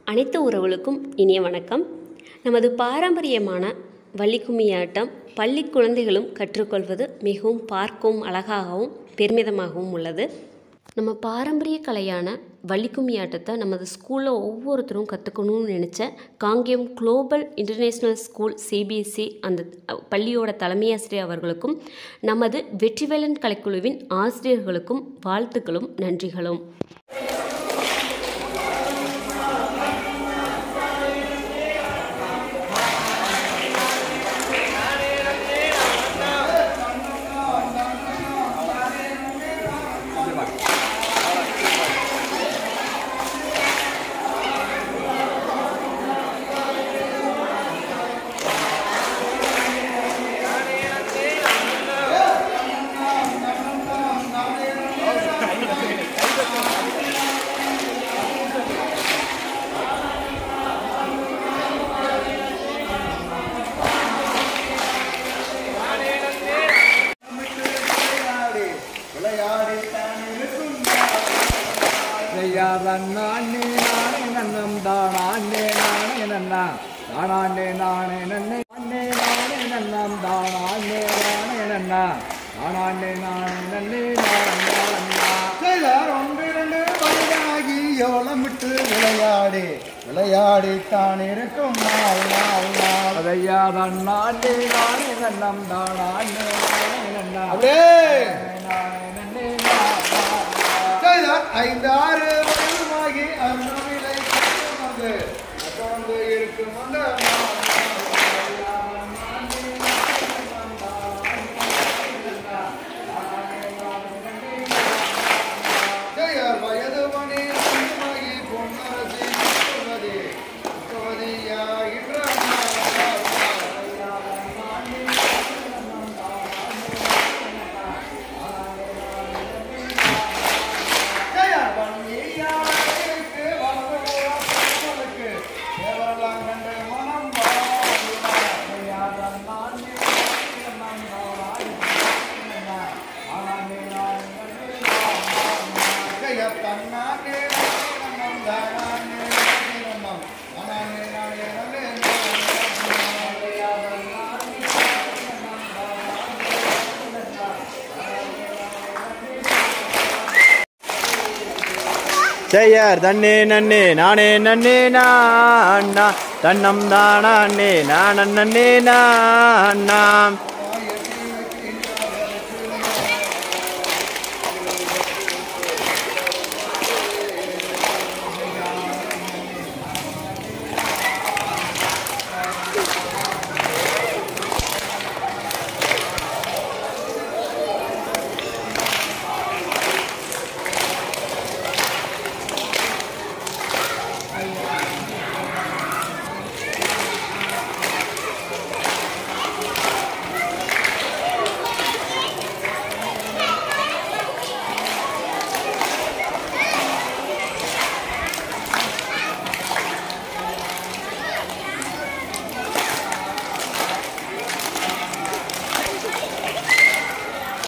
அனைத்து உறவுகளுக்கும் இனிய வணக்கம் நமது பாரம்பரியமான வள்ளிக்கும்மியாட்டம் பள்ளி குழந்தைகளும் கற்றுக்கொள்வது மிகவும் பார்க்கவும் அழகாகவும் பெருமிதமாகவும் உள்ளது நம்ம பாரம்பரிய கலையான வள்ளிக்கும்மியாட்டத்தை நமது ஸ்கூலில் ஒவ்வொருத்தரும் கற்றுக்கணும்னு நினச்ச Kangeyam global international school CBSE அந்த பள்ளியோட தலைமை ஆசிரியர் அவர்களுக்கும் நமது வெற்றிவேலன் கலைக்குழுவின் ஆசிரியர்களுக்கும் வாழ்த்துக்களும் நன்றிகளும் நானே நானே நன்னம் தானே நானே நன்னா தானே நானே நன்னை நானே நானே நன்னம் தானே நானே நன்னா தானே நானே நன்னே நானா செய்தார் ஒன்று இரண்டு வயதாகி யோளமிட்டு விளையாடி விளையாடி தான் இருக்கும் நாள் நாள் நாள் அதையா நானே நானே நன்னம் தானே நானே நன்னா அப்படியே நானே நன்னே நானா செய்தார் ஐந்து ஆறு வயதுமாகி அருணவிலை வந்து தொடர்ந்து இருக்கும் அந்த நாள் ஜெயர் வயது மணி மணி பொன்னரசி புஷ்பவதி புஷ்பவதியாகின்ற ஜெயர் வன்னியாருக்கு வளர்ந்து தேவரெல்லாம் கண்டு மனம் ஜெய தன்னானே நன்னம் தானானே நன்னம் தானானே நானே நல்லே செய்யார் தன்னே நன்னே நானே நன்னே நான்னா தன்னம் தானே நானே நன்னே நான்னா